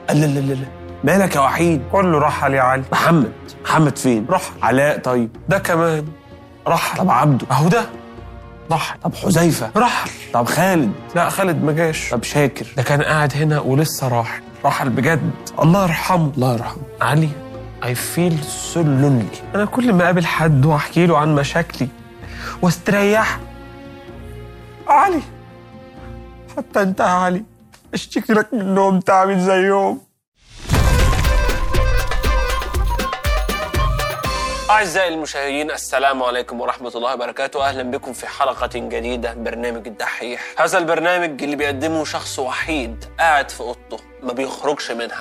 لا لا لا لا مالك يا وحيد كله رحل يا علي محمد محمد فين رحل علاء طيب ده كمان رحل طب عبده اهو ده رحل طب حذيفه رحل طب خالد لا خالد ما جاش طب شاكر ده كان قاعد هنا ولسه راح رحل بجد الله يرحمه الله يرحمه علي I feel so lonely أنا كل ما أقابل حد وأحكي له عن مشاكلي واستريح علي حتى أنت يا علي أشتكي لك من النوم تعمل زيهم أعزائي المشاهدين السلام عليكم ورحمة الله وبركاته أهلا بكم في حلقة جديدة من برنامج الدحيح هذا البرنامج اللي بيقدمه شخص وحيد قاعد في أوضته ما بيخرجش منها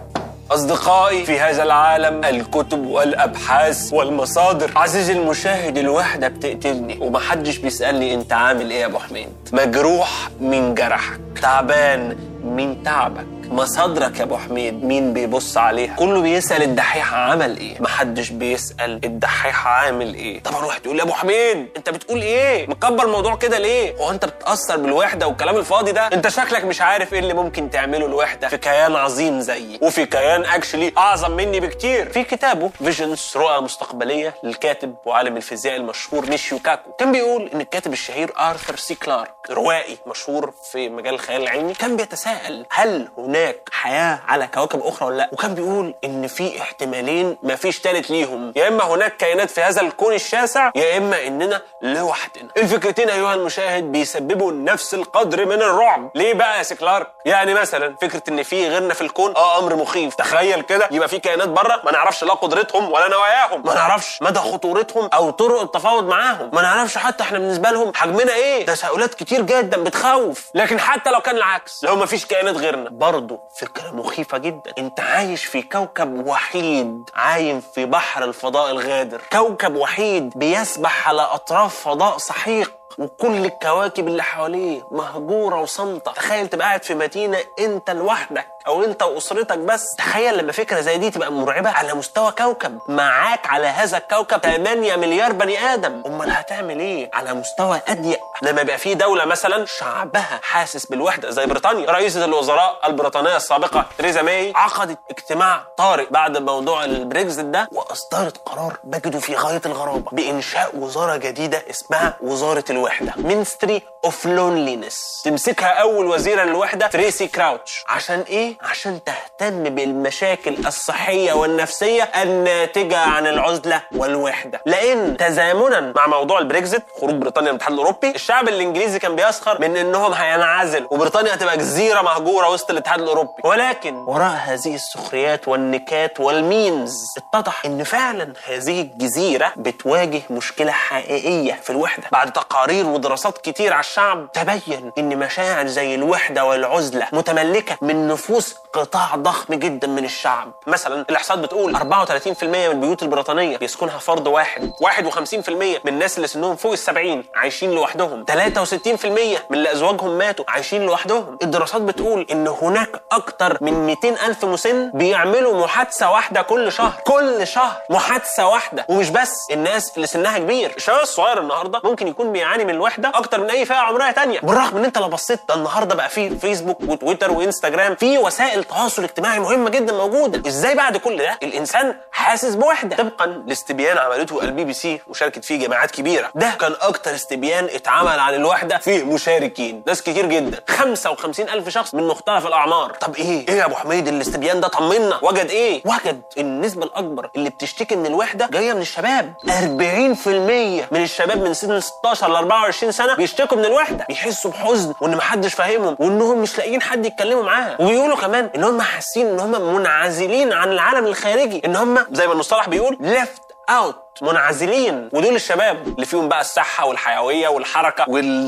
أصدقائي في هذا العالم الكتب والأبحاث والمصادر عزيزي المشاهد الوحدة بتقتلني ومحدش بيسألني أنت عامل إيه يا أبو حميد مجروح من جرحك تعبان من تعبك مصادرك يا ابو حميد مين بيبص عليها كله بيسال الدحيح عمل ايه محدش بيسال الدحيح عامل ايه طب اروح تقول يا ابو حميد انت بتقول ايه مكبر الموضوع كده ليه هو انت بتاثر بالوحده والكلام الفاضي ده انت شكلك مش عارف ايه اللي ممكن تعمله الوحده في كيان عظيم زيي وفي كيان اكشلي اعظم مني بكتير في كتابه فيجنز رؤى مستقبليه للكاتب وعالم الفيزياء المشهور ميشيو كاكو كان بيقول ان الكاتب الشهير ارثر سي كلارك روائي مشهور في مجال الخيال العلمي كان بيتساءل هل هناك حياه على كواكب اخرى ولا لا وكان بيقول ان في احتمالين ما فيش تالت ليهم يا اما هناك كائنات في هذا الكون الشاسع يا اما اننا لوحدنا الفكرتين ايها المشاهد بيسببوا نفس القدر من الرعب ليه بقى يا سي كلارك يعني مثلا فكره ان في غيرنا في الكون اه امر مخيف تخيل كده يبقى في كائنات بره ما نعرفش لا قدرتهم ولا نواياهم ما نعرفش مدى خطورتهم او طرق التفاوض معاهم ما نعرفش حتى احنا بالنسبه لهم حجمنا ايه تساؤلات كتير جدا بتخوف لكن حتى لو كان العكس لو ما فيش كائنات غيرنا برضه فكره مخيفه جدا انت عايش في كوكب وحيد عايم في بحر الفضاء الغادر كوكب وحيد بيسبح على اطراف فضاء سحيق وكل الكواكب اللي حواليه مهجوره وصامته تخيل تبقى قاعد في مدينه انت لوحدك او انت واسرتك بس تخيل لما فكره زي دي تبقى مرعبه على مستوى كوكب معاك على هذا الكوكب 8 مليار بني ادم امال هتعمل ايه على مستوى اضيق لما يبقى في دوله مثلا شعبها حاسس بالوحده زي بريطانيا رئيسه الوزراء البريطانيه السابقه تريزا ماي عقدت اجتماع طارئ بعد موضوع البريكزت ده واصدرت قرار بجده في غايه الغرابه بانشاء وزاره جديده اسمها وزاره الوحده Ministry of Loneliness تمسكها اول وزيره للوحده تريسي كراوتش عشان ايه عشان تهتم بالمشاكل الصحيه والنفسيه الناتجه عن العزله والوحده لان تزامنا مع موضوع البريكزت خروج بريطانيا من الاتحاد الاوروبي الشعب الانجليزي كان بيسخر من انهم هينعزلوا وبريطانيا هتبقى جزيره مهجوره وسط الاتحاد الاوروبي ولكن وراء هذه السخريات والنكات والميمز اتضح ان فعلا هذه الجزيره بتواجه مشكله حقيقيه في الوحده بعد تقارير ودراسات كتير على الشعب تبين ان مشاعر زي الوحده والعزله متملكه من نفوس قطاع ضخم جدا من الشعب مثلا الاحصاءات بتقول 34% من البيوت البريطانيه بيسكنها فرد واحد 51% من الناس اللي سنهم فوق السبعين عايشين لوحدهم 63% من اللي ازواجهم ماتوا عايشين لوحدهم الدراسات بتقول ان هناك اكتر من 200 الف مسن بيعملوا محادثه واحده كل شهر كل شهر محادثه واحده ومش بس الناس اللي سنها كبير الشباب الصغير النهارده ممكن يكون بيعاني من الوحده اكتر من اي فئه عمريه تانية بالرغم ان انت لو بصيت ده النهارده بقى في فيسبوك وتويتر وانستجرام في وسائل تواصل اجتماعي مهمه جدا موجوده ازاي بعد كل ده الانسان حاسس بوحده طبقا لاستبيان عملته البي بي سي وشاركت فيه جامعات كبيره ده كان اكتر استبيان اتعمل عن الوحده فيه مشاركين ناس كتير جدا 55 الف شخص من مختلف الاعمار طب ايه ايه يا ابو حميد الاستبيان ده طمنا وجد ايه وجد النسبه الاكبر اللي بتشتكي من الوحده جايه من الشباب 40% من الشباب من سن 16 ل 24 سنه بيشتكوا من الوحده بيحسوا بحزن وان محدش فاهمهم وانهم مش لاقيين حد يتكلموا معاه وبيقولوا كمان ان هم حاسين ان هم منعزلين عن العالم الخارجي ان هم زي ما المصطلح بيقول left out منعزلين ودول الشباب اللي فيهم بقى الصحه والحيويه والحركه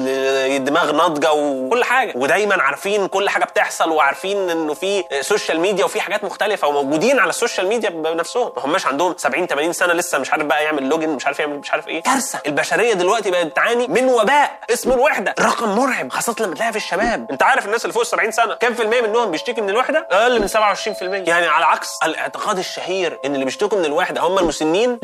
والدماغ ناضجه وكل حاجه ودايما عارفين كل حاجه بتحصل وعارفين انه في سوشيال ميديا وفي حاجات مختلفه وموجودين على السوشيال ميديا بنفسهم ما هماش عندهم 70 80 سنه لسه مش عارف بقى يعمل لوجن مش عارف يعمل مش عارف ايه كارثه البشريه دلوقتي بقت تعاني من وباء اسمه الوحده رقم مرعب خاصه لما تلاقيها في الشباب انت عارف الناس اللي فوق 70 سنه كام في الميه منهم بيشتكي من الوحده اقل من 27% يعني على عكس الاعتقاد الشهير ان اللي بيشتكوا من الوحده هم المسنين لا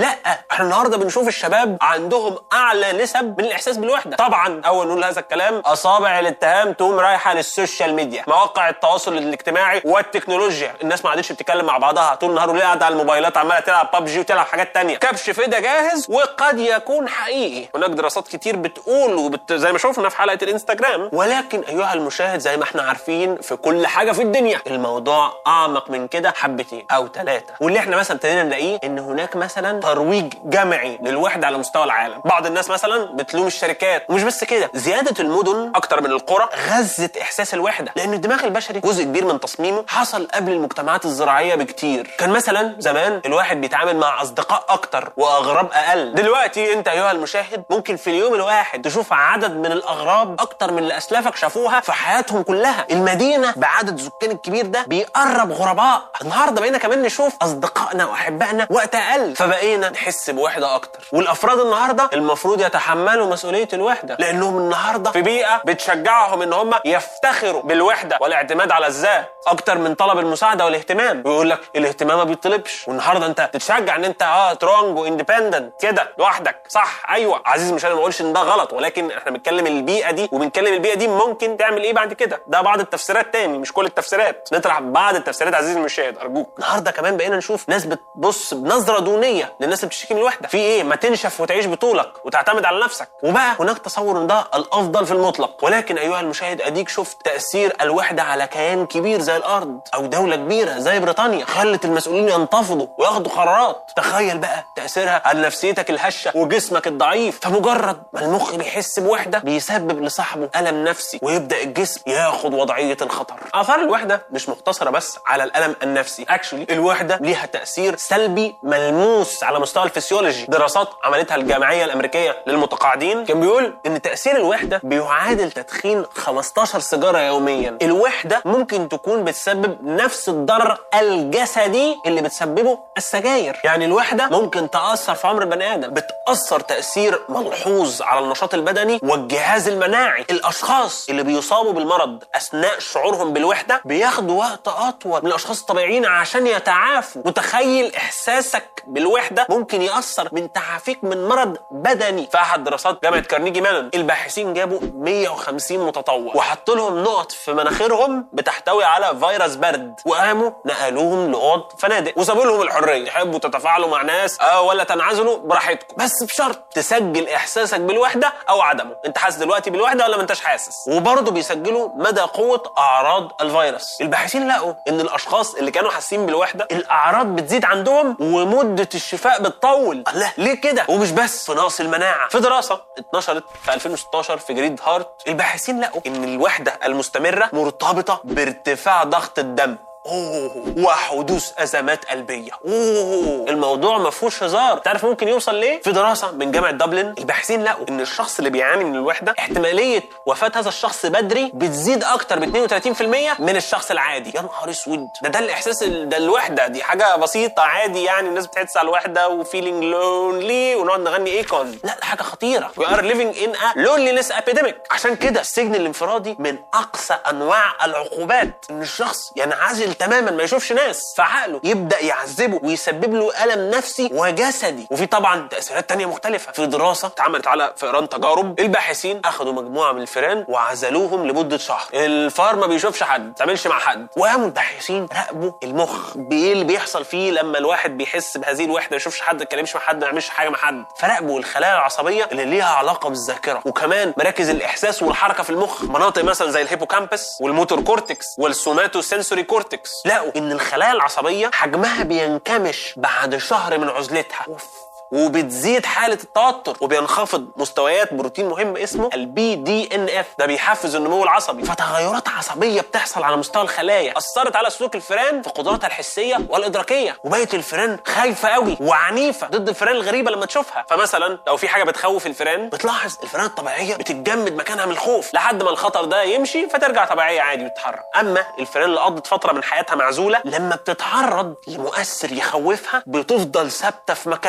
احنا النهارده بنشوف الشباب عندهم اعلى نسب من الاحساس بالوحده طبعا اول نقول هذا الكلام اصابع الاتهام تقوم رايحه للسوشيال ميديا مواقع التواصل الاجتماعي والتكنولوجيا الناس ما عادتش بتتكلم مع بعضها طول النهار وليه قاعده على الموبايلات عماله تلعب ببجي وتلعب حاجات تانية كبش فدا جاهز وقد يكون حقيقي هناك دراسات كتير بتقول وبت... زي ما شفنا في حلقه الانستجرام ولكن ايها المشاهد زي ما احنا عارفين في كل حاجه في الدنيا الموضوع اعمق من كده حبتين او ثلاثه واللي احنا مثلا ابتدينا نلاقيه ان هناك مثلا ترويج جمعي للوحده على مستوى العالم بعض الناس مثلا بتلوم الشركات ومش بس كده زياده المدن اكتر من القرى غزت احساس الوحده لان الدماغ البشري جزء كبير من تصميمه حصل قبل المجتمعات الزراعيه بكتير كان مثلا زمان الواحد بيتعامل مع اصدقاء اكتر واغراب اقل دلوقتي انت ايها المشاهد ممكن في اليوم الواحد تشوف عدد من الاغراب اكتر من اللي اسلافك شافوها في حياتهم كلها المدينه بعدد السكان الكبير ده بيقرب غرباء النهارده بقينا كمان نشوف اصدقائنا واحبائنا وقت اقل فبقينا نحس بوحده اكتر والافراد النهارده المفروض يتحملوا مسؤوليه الوحده لانهم النهارده في بيئه بتشجعهم ان هم يفتخروا بالوحده والاعتماد على الذات اكتر من طلب المساعده والاهتمام ويقول لك الاهتمام ما بيطلبش والنهارده انت تتشجع ان انت اه سترونج واندبندنت كده لوحدك صح ايوه عزيز مش انا ما بقولش ان ده غلط ولكن احنا بنتكلم البيئه دي وبنتكلم البيئه دي ممكن تعمل ايه بعد كده ده بعض التفسيرات تاني مش كل التفسيرات نطرح بعض التفسيرات عزيزي المشاهد ارجوك النهارده كمان بقينا نشوف ناس بتبص بنظره دونيه للناس اللي بتشتكي من الوحده في ايه ما تنشف وتعيش بطولك وتعتمد على نفسك وبقى هناك تصور ان ده الافضل في المطلق ولكن ايها المشاهد اديك شفت تاثير الوحده على كيان كبير زي الارض او دوله كبيره زي بريطانيا خلت المسؤولين ينتفضوا وياخدوا قرارات تخيل بقى تاثيرها على نفسيتك الهشه وجسمك الضعيف فمجرد ما المخ بيحس بوحده بيسبب لصاحبه الم نفسي ويبدا الجسم ياخد وضعيه الخطر اثار الوحده مش مقتصره بس على الالم النفسي اكشولي الوحده ليها تاثير سلبي ملموس على مستوى الفسيولوجي دراسات عملتها الجامعيه الامريكيه للمتقاعدين كان بيقول ان تاثير الوحده بيعادل تدخين 15 سيجاره يوميا الوحده ممكن تكون بتسبب نفس الضرر الجسدي اللي بتسببه السجاير يعني الوحده ممكن تاثر في عمر البني ادم بتاثر تاثير ملحوظ على النشاط البدني والجهاز المناعي الاشخاص اللي بيصابوا بالمرض اثناء شعورهم بالوحده بياخدوا وقت اطول من الاشخاص الطبيعيين عشان يتعافوا متخيل احساسك بالوحده ممكن ياثر من تعافيك من مرض بدني في احد دراسات جامعه كارنيجي ميلون الباحثين جابوا 150 متطوع وحطوا لهم نقط في مناخيرهم بتحتوي على فيروس برد وقاموا نقلوهم لاوض فنادق وسابوا لهم الحريه تحبوا تتفاعلوا مع ناس اه ولا تنعزلوا براحتكم بس بشرط تسجل احساسك بالوحده او عدمه انت حاسس دلوقتي بالوحده ولا ما انتش حاسس وبرضه بيسجلوا مدى قوه اعراض الفيروس الباحثين لقوا ان الاشخاص اللي كانوا حاسين بالوحده الاعراض بتزيد عندهم ومده الشفاء بتطول الله ليه كده ومش بس في نقص المناعه في دراسه اتنشرت في 2016 في جريد هارت الباحثين لقوا ان الوحده المستمره مرتبطه بارتفاع ضغط الدم اوه وحدوث ازمات قلبيه اوه الموضوع ما فيهوش هزار تعرف ممكن يوصل ليه في دراسه من جامعه دبلن الباحثين لقوا ان الشخص اللي بيعاني من الوحده احتماليه وفاه هذا الشخص بدري بتزيد اكتر ب 32% من الشخص العادي يا نهار اسود ده ده الاحساس ال- ده الوحده دي حاجه بسيطه عادي يعني الناس بتحس على الوحده وفيلينج لونلي ونقعد نغني ايكون لا ده حاجه خطيره وي ار ليفينج ان ا لونلينس ابيديميك عشان كده السجن الانفرادي من اقصى انواع العقوبات ان الشخص ينعزل تماما ما يشوفش ناس فعقله يبدا يعذبه ويسبب له الم نفسي وجسدي وفي طبعا تاثيرات تانية مختلفه في دراسه اتعملت على فئران تجارب الباحثين اخذوا مجموعه من الفئران وعزلوهم لمده شهر الفار ما بيشوفش حد ما تعملش مع حد وقاموا الباحثين راقبوا المخ بايه اللي بيحصل فيه لما الواحد بيحس بهذه الوحده ما يشوفش حد ما يتكلمش مع حد ما يعملش حاجه مع حد فراقبوا الخلايا العصبيه اللي ليها علاقه بالذاكره وكمان مراكز الاحساس والحركه في المخ مناطق مثلا زي الهيبوكامبس والموتور كورتكس والسوماتو سنسوري كورتكس لقوا ان الخلايا العصبيه حجمها بينكمش بعد شهر من عزلتها أوف. وبتزيد حالة التوتر وبينخفض مستويات بروتين مهم اسمه البي دي ان اف ده بيحفز النمو العصبي فتغيرات عصبية بتحصل على مستوى الخلايا أثرت على سلوك الفئران في قدراتها الحسية والإدراكية وبقت الفئران خايفة قوي وعنيفة ضد الفئران الغريبة لما تشوفها فمثلا لو في حاجة بتخوف الفئران بتلاحظ الفئران الطبيعية بتتجمد مكانها من الخوف لحد ما الخطر ده يمشي فترجع طبيعية عادي وتتحرك أما الفئران اللي قضت فترة من حياتها معزولة لما بتتعرض لمؤثر يخوفها بتفضل ثابتة في مكانها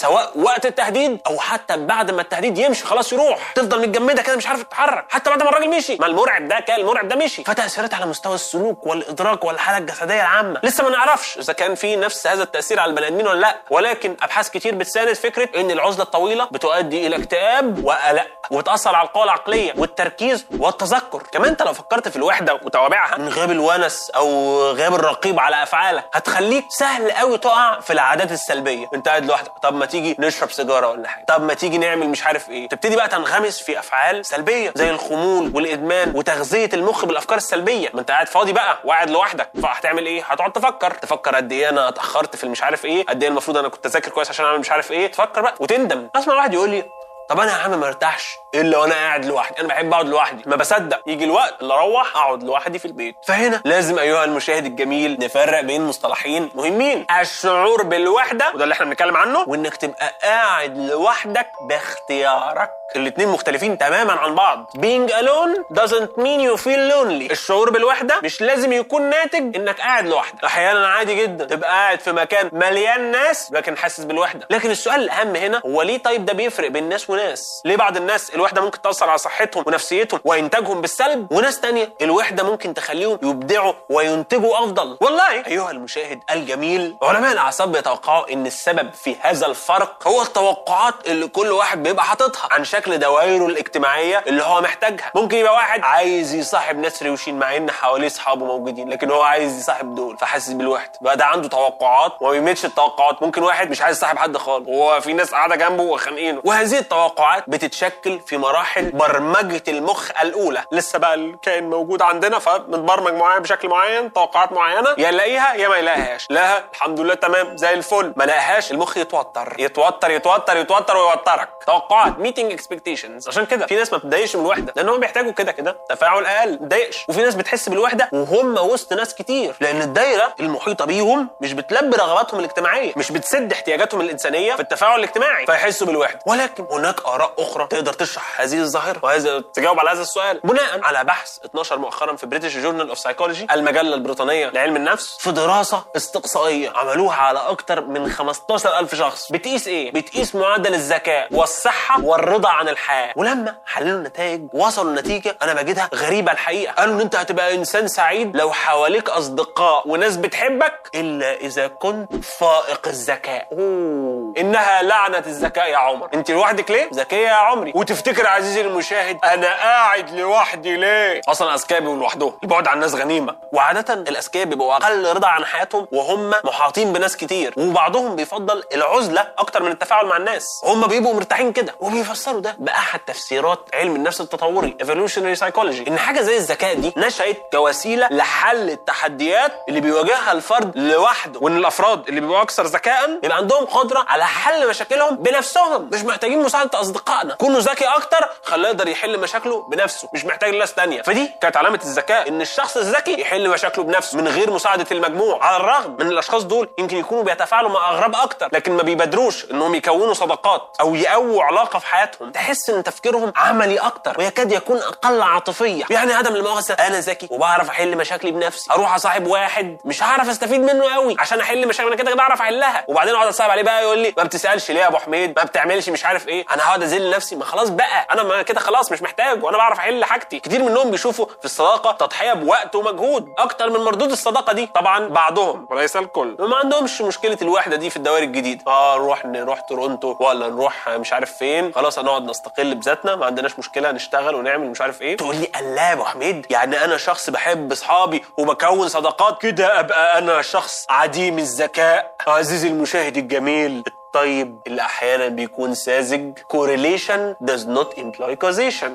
سواء وقت التهديد او حتى بعد ما التهديد يمشي خلاص يروح تفضل متجمده كده مش عارف تتحرك حتى بعد ما الراجل مشي ما المرعب ده كان المرعب ده مشي فتاثيرات على مستوى السلوك والادراك والحاله الجسديه العامه لسه ما نعرفش اذا كان في نفس هذا التاثير على البني ادمين ولا لا ولكن ابحاث كتير بتساند فكره ان العزله الطويله بتؤدي الى اكتئاب وقلق وبتاثر على القوى العقليه والتركيز والتذكر كمان انت لو فكرت في الوحده وتوابعها من غياب الونس او غياب الرقيب على افعالك هتخليك سهل قوي تقع في العادات السلبيه انت قاعد لوحدك طب ما تيجي نشرب سيجاره ولا حاجه طب ما تيجي نعمل مش عارف ايه تبتدي بقى تنغمس في افعال سلبيه زي الخمول والادمان وتغذيه المخ بالافكار السلبيه ما انت قاعد فاضي بقى وقاعد لوحدك فهتعمل ايه هتقعد تفكر تفكر قد ايه انا اتاخرت في المش عارف ايه قد ايه المفروض انا كنت اذاكر كويس عشان اعمل مش عارف ايه تفكر بقى وتندم اسمع واحد يقول لي طب انا يا عم ما ارتاحش الا وانا قاعد لوحدي انا بحب اقعد لوحدي ما بصدق يجي الوقت اللي اروح اقعد لوحدي في البيت فهنا لازم ايها المشاهد الجميل نفرق بين مصطلحين مهمين الشعور بالوحده وده اللي احنا بنتكلم عنه وانك تبقى قاعد لوحدك باختيارك الاتنين مختلفين تماما عن بعض being alone doesn't mean you feel lonely الشعور بالوحده مش لازم يكون ناتج انك قاعد لوحدك احيانا عادي جدا تبقى قاعد في مكان مليان ناس لكن حاسس بالوحده لكن السؤال الاهم هنا هو ليه طيب ده بيفرق بين ناس وناس ليه بعض الناس الوحده ممكن تاثر على صحتهم ونفسيتهم وانتاجهم بالسلب وناس تانية الوحده ممكن تخليهم يبدعوا وينتجوا افضل والله ايها المشاهد الجميل علماء الاعصاب بيتوقعوا ان السبب في هذا الفرق هو التوقعات اللي كل واحد بيبقى حاططها عن شكل دوائره الاجتماعيه اللي هو محتاجها ممكن يبقى واحد عايز يصاحب ناس روشين مع ان حواليه اصحابه موجودين لكن هو عايز يصاحب دول فحاسس بالوحده بقى ده عنده توقعات وما بيميتش التوقعات ممكن واحد مش عايز يصاحب حد خالص وهو في ناس قاعده جنبه وخانقينه وهذه التوقعات بتتشكل في مراحل برمجه المخ الاولى لسه بقى الكائن موجود عندنا فمتبرمج معين بشكل معين توقعات معينه يا يلاقيها يا ما يلاقيهاش لها الحمد لله تمام زي الفل ما لقاهاش المخ يتوتر يتوتر يتوتر يتوتر ويوترك توقعات ميتنج اكسبكتيشنز عشان كده في ناس ما بتضايقش من الوحده لان هم بيحتاجوا كده كده تفاعل اقل ما تضايقش وفي ناس بتحس بالوحده وهم وسط ناس كتير لان الدايره المحيطه بيهم مش بتلبي رغباتهم الاجتماعيه مش بتسد احتياجاتهم الانسانيه في التفاعل الاجتماعي فيحسوا بالوحده ولكن هناك اراء اخرى تقدر تشرح هذه الظاهره وهذا تجاوب على هذا السؤال بناء على بحث 12 مؤخرا في بريتش جورنال اوف سايكولوجي المجله البريطانيه لعلم النفس في دراسه استقصائيه عملوها على اكتر من 15000 شخص بتقيس ايه بتقيس معدل الذكاء والصحه والرضا عن الحياه ولما حللوا النتائج وصلوا لنتيجه انا بجدها غريبه الحقيقه قالوا ان انت هتبقى انسان سعيد لو حواليك اصدقاء وناس بتحبك الا اذا كنت فائق الذكاء أوه. انها لعنه الذكاء يا عمر انت لوحدك ليه ذكيه يا عمري وتفتكر عزيزي المشاهد انا قاعد لوحدي ليه اصلا الاذكياء بيبقوا لوحدهم البعد عن الناس غنيمه وعاده الاذكياء بيبقوا اقل رضا عن حياتهم وهم محاطين بناس كتير وبعضهم بيفضل العزله اكتر من التفاعل مع الناس هم بيبقوا مرتاحين كده وبيفسروا ده باحد تفسيرات علم النفس التطوري evolutionary psychology ان حاجه زي الذكاء دي نشأت كوسيله لحل التحديات اللي بيواجهها الفرد لوحده وان الافراد اللي بيبقوا اكثر ذكاء يبقى عندهم قدره على حل مشاكلهم بنفسهم مش محتاجين مساعده اصدقائنا كونه ذكي اكتر خلاه يقدر يحل مشاكله بنفسه مش محتاج ناس تانية فدي كانت علامه الذكاء ان الشخص الذكي يحل مشاكله بنفسه من غير مساعده المجموع على الرغم من الاشخاص دول يمكن يكونوا بيتفاعلوا مع اغراب اكتر لكن ما بيبادروش انهم يكونوا صداقات او يقووا علاقه في حياتهم تحس ان تفكيرهم عملي اكتر ويكاد يكون اقل عاطفيه يعني عدم المؤاخذه انا ذكي وبعرف احل مشاكلي بنفسي اروح اصاحب واحد مش هعرف استفيد منه قوي عشان احل مشاكل انا كده كده اعرف احلها وبعدين اقعد اصاحب عليه بقى يقول لي ما بتسالش ليه يا ابو حميد ما بتعملش مش عارف ايه انا هقعد اذل نفسي ما خلاص بقى انا ما كده خلاص مش محتاج وانا بعرف احل حاجتي كتير منهم بيشوفوا في الصداقه تضحيه بوقت ومجهود اكتر من مردود الصداقه دي طبعا بعضهم وليس الكل ما عندهمش مشكله الوحده دي في الدوائر الجديده اه نروح نروح تورونتو ولا نروح مش عارف فين خلاص هنقعد نستقل بذاتنا ما عندناش مشكله نشتغل ونعمل مش عارف ايه تقول لي الله يا ابو حميد يعني انا شخص بحب اصحابي وبكون صداقات كده ابقى انا شخص عديم الذكاء عزيزي المشاهد الجميل الطيب اللي احيانا بيكون ساذج correlation does not imply causation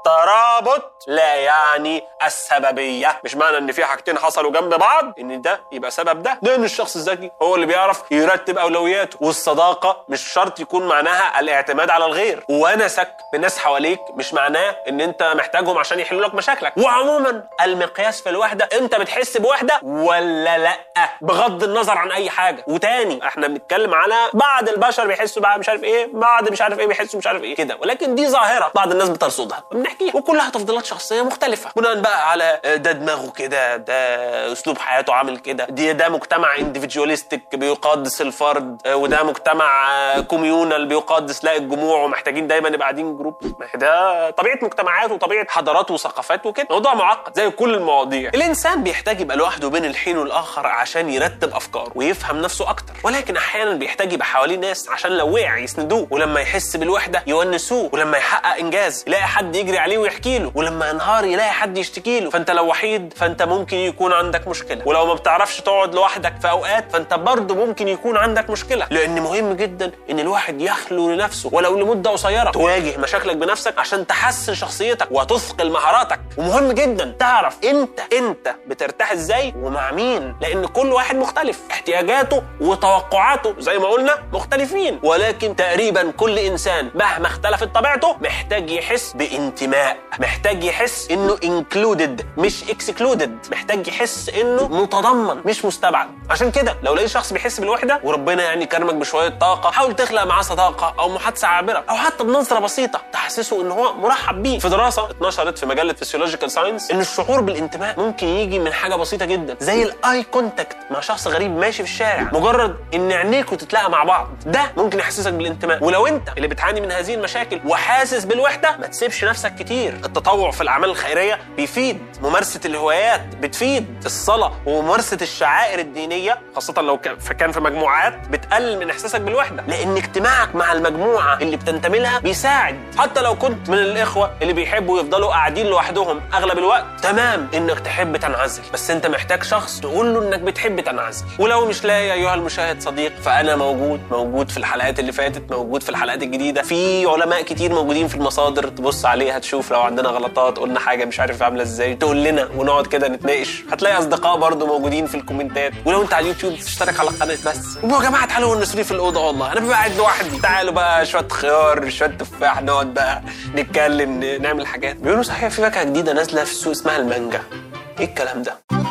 الترابط لا يعني السببيه مش معنى ان في حاجتين حصلوا جنب بعض ان ده يبقى سبب ده لان الشخص الذكي هو اللي بيعرف يرتب اولوياته والصداقه مش شرط يكون معناها الاعتماد على الغير ونسك بالناس حواليك مش معناه ان انت محتاجهم عشان يحلوا لك مشاكلك وعموما المقياس في الوحده انت بتحس بوحده ولا لا بغض النظر عن اي حاجه وتاني احنا بنتكلم على بعض بعض البشر بيحسوا بقى مش عارف ايه بعض مش عارف ايه بيحسوا مش عارف ايه كده ولكن دي ظاهره بعض الناس بترصدها بنحكيها وكلها تفضيلات شخصيه مختلفه بناء بقى على آه، ده دماغه كده ده اسلوب حياته عامل كده دي ده مجتمع انديفيدواليستيك بيقدس الفرد آه، وده مجتمع كوميونال بيقدس لا الجموع ومحتاجين دايما نبقى قاعدين جروب ما هي ده طبيعه مجتمعات وطبيعه حضارات وثقافات وكده موضوع معقد زي كل المواضيع الانسان بيحتاج يبقى لوحده بين الحين والاخر عشان يرتب افكاره ويفهم نفسه اكتر ولكن احيانا بيحتاج يبقى حواليه ناس عشان لو وقع يسندوه ولما يحس بالوحده يونسوه ولما يحقق انجاز يلاقي حد يجري عليه ويحكي له ولما ينهار يلاقي حد يشتكي له فانت لو وحيد فانت ممكن يكون عندك مشكله ولو ما بتعرفش تقعد لوحدك في اوقات فانت برضه ممكن يكون عندك مشكله لان مهم جدا ان الواحد يخلو لنفسه ولو لمده قصيره تواجه مشاكلك بنفسك عشان تحسن شخصيتك وتثقل مهاراتك ومهم جدا تعرف انت انت بترتاح ازاي ومع مين لان كل واحد مختلف احتياجاته وتوقعاته زي ما قلنا مختلفين ولكن تقريبا كل انسان مهما اختلفت طبيعته محتاج يحس بانتماء محتاج يحس انه انكلودد مش اكسكلودد محتاج يحس انه متضمن مش مستبعد عشان كده لو لقيت شخص بيحس بالوحده وربنا يعني كرمك بشويه طاقه حاول تخلق معاه صداقه او محادثه عابره او حتى بنظره بسيطه تحسسه ان هو مرحب بيه في دراسه اتنشرت في مجله فيسيولوجيكال ساينس ان الشعور بالانتماء ممكن يجي من حاجه بسيطه جدا زي الاي كونتاكت مع شخص غريب ماشي في الشارع مجرد ان عينيكوا تتلاقى مع بعض ده ممكن يحسسك بالانتماء ولو انت اللي بتعاني من هذه المشاكل وحاسس بالوحده ما تسيبش نفسك كتير التطوع في الاعمال الخيريه بيفيد ممارسه الهوايات بتفيد الصلاه وممارسه الشعائر الدينيه خاصه لو كان- كان في مجموعات بتقلل من احساسك بالوحده لان اجتماعك مع المجموعه اللي بتنتمي لها بيساعد حتى لو كنت من الاخوه اللي بيحبوا يفضلوا قاعدين لوحدهم اغلب الوقت تمام انك تحب تنعزل بس انت محتاج شخص تقول له انك بتحب تنعزل ولو مش لاقي ايها المشاهد صديق فانا موجود موجود في الحلقات اللي فاتت موجود في الحلقات الجديده في علماء كتير موجودين في المصادر تبص عليها تشوف لو عندنا غلطات قلنا حاجه مش عارف عامله ازاي تقول لنا ونقعد كده نتناقش هتلاقي اصدقاء برضو موجودين في الكومنتات ولو انت على اليوتيوب تشترك على القناه بس ويا جماعه تعالوا ونسوني في الاوضه والله انا ببقى قاعد لوحدي تعالوا بقى شويه خيار شويه تفاح نقعد بقى نتكلم ن- نعمل حاجات بيقولوا صحيح في فاكهه جديده نازله في السوق اسمها المانجا ايه الكلام ده